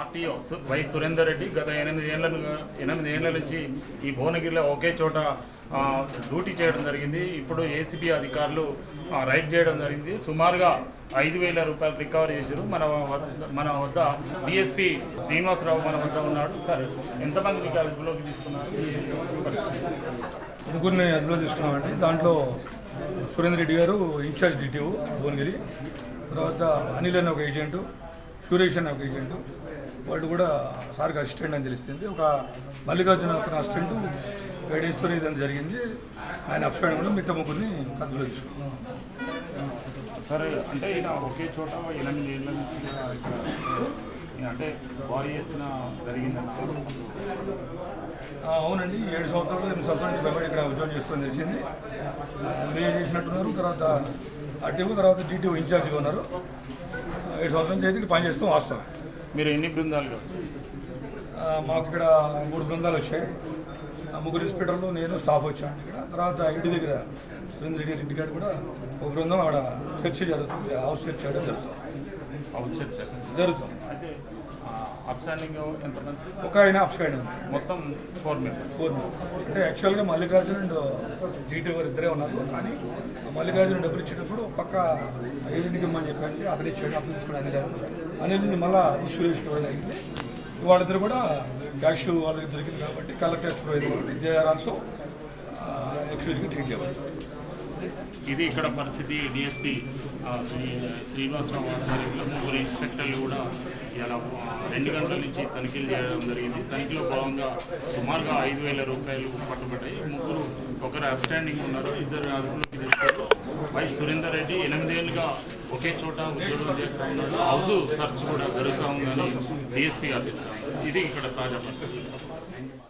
RTO సు- why Surender Reddy గత ఎనిమిది ఏళ్ళ ఎనిమిది ఏళ్ల నుంచి ఈ భువనగిరిలో ఒకే చోట ఆ, డ్యూటీ చేయడం జరిగింది ఇప్పుడు ఏసీబీ అధికారులు ఆ, రైడ్ చేయడం జరిగింది సుమారుగా ఐదు వేల రూపాయలు రికవర్ చేశారు మన వద్ద మన వద్ద డిఎస్పి శ్రీనివాసరావు మన వద్ద ఉన్నాడు సార్ ఎంతమంది మీకు అదుపులోకి తీసుకున్నారు ముగ్గురిని అదుపులో తీసుకున్నామండి దాంట్లో సురేందర్ రెడ్డి గారు ఇన్ఛార్జ్ డిటిఓ భువనగిరి తర్వాత అనిల్ అనే ఒక ఏజెంటు సురేష్ అనే ఒక ఏజెంటు వాళ్ళు కూడా సార్కి అసిస్టెంట్ అని తెలుస్తుంది ఒక మల్లికార్జున ఒక అసిస్టెంట్ గైడెన్స్తో ఇదంతా జరిగింది ఆయన అప్స్టాండ్ కూడా మిగతా ముగ్గురిని అదుపులో తీసుకున్నాం సరే అంటే ఈయన ఒకే చోట ఎనిమిది ఏళ్ళ నుంచి కూడా ఇక్కడ ఈయన అంటే భారీ ఎత్తున జరిగిందంటే ఆ, అవునండి ఏడు సంవత్సరాలు ఎనిమిది సంవత్సరాల నుంచి భయపడి ఇక్కడ ఉద్యోగం చేస్తుందని తెలిసింది ఎంబీఏ చేసినట్టున్నారు తర్వాత అటు తర్వాత డిటిఓ ఇన్ఛార్జ్గా ఉన్నారు ఆ, ఏడు సంవత్సరాల నుంచి అయితే ఇక్కడ పనిచేస్తూ వాస్తవం మీరు ఎన్ని బృందాలుగా ఆ, మాకు ఇక్కడ మూడు బృందాలు వచ్చాయి ఆ ముగ్గురు ఇన్స్పెక్టర్లు నేను స్టాఫ్ వచ్చాను ఇక్కడ తర్వాత ఇంటి దగ్గర సురేంద్ర రెడ్డి గారి ఇంటికాడ కూడా ఒక బృందం ఆడ చర్చ జరుగుతుంది హౌస్ చర్చ చేయడం జరుగుతుంది అవుట్ సార్ జరుగుతుంది అయితే అప్స్టాండింగ్ ఎంతమంది ఒక ఆయన అప్స్కాండ్ ఉంది మొత్తం ఫోర్ మెంబర్స్ ఫోర్ మెంబర్స్. అంటే యాక్చువల్గా మల్లికార్జున అండ్ జీటీ గారు ఇద్దరే ఉన్నారు కానీ ఆ మల్లికార్జున డబ్బులు ఇచ్చేటప్పుడు ఒక పక్క ఏజెంట్కి ఇమ్మని చెప్పండి అతను ఇచ్చాడు అప్పుడు తీసుకుని అనిల్ అనిల్ మళ్ళీ సురేష్కి ఇవ్వడం జరిగింది వాళ్ళిద్దరు కూడా క్యాష్ వాళ్ళకి దొరికింది కాబట్టి colour test provide they are also ఎక్స్క్యూజ్గా ట్రీట్ చేయాలి ఇది ఇక్కడ పరిస్థితి డిఎస్పి శ్రీ శ్రీనివాసరావు ఆధ్వర్యంలో ముగ్గురు ఇన్స్పెక్టర్లు కూడా ఇలా ఆ, రెండు గంటల నుంచి తనిఖీలు చేయడం జరిగింది తనిఖీలో భాగంగా సుమారుగా ఐదు వేల రూపాయలు పట్టుబడ్డాయి ముగ్గురు ఒకరు అబ్స్టాండింగ్ ఉన్నారు ఇద్దరు అదుపులోకి తీసుకున్నారు వై సురేందర్ రెడ్డి ఎనిమిదేళ్లుగా ఒకే చోట ఉద్యోగం చేస్తూ ఉన్నారు హౌస్ సర్చ్ కూడా జరుగుతూ ఉందని డిఎస్పీ గారు చెప్తారు ఇది ఇక్కడ తాజా పరిస్థితి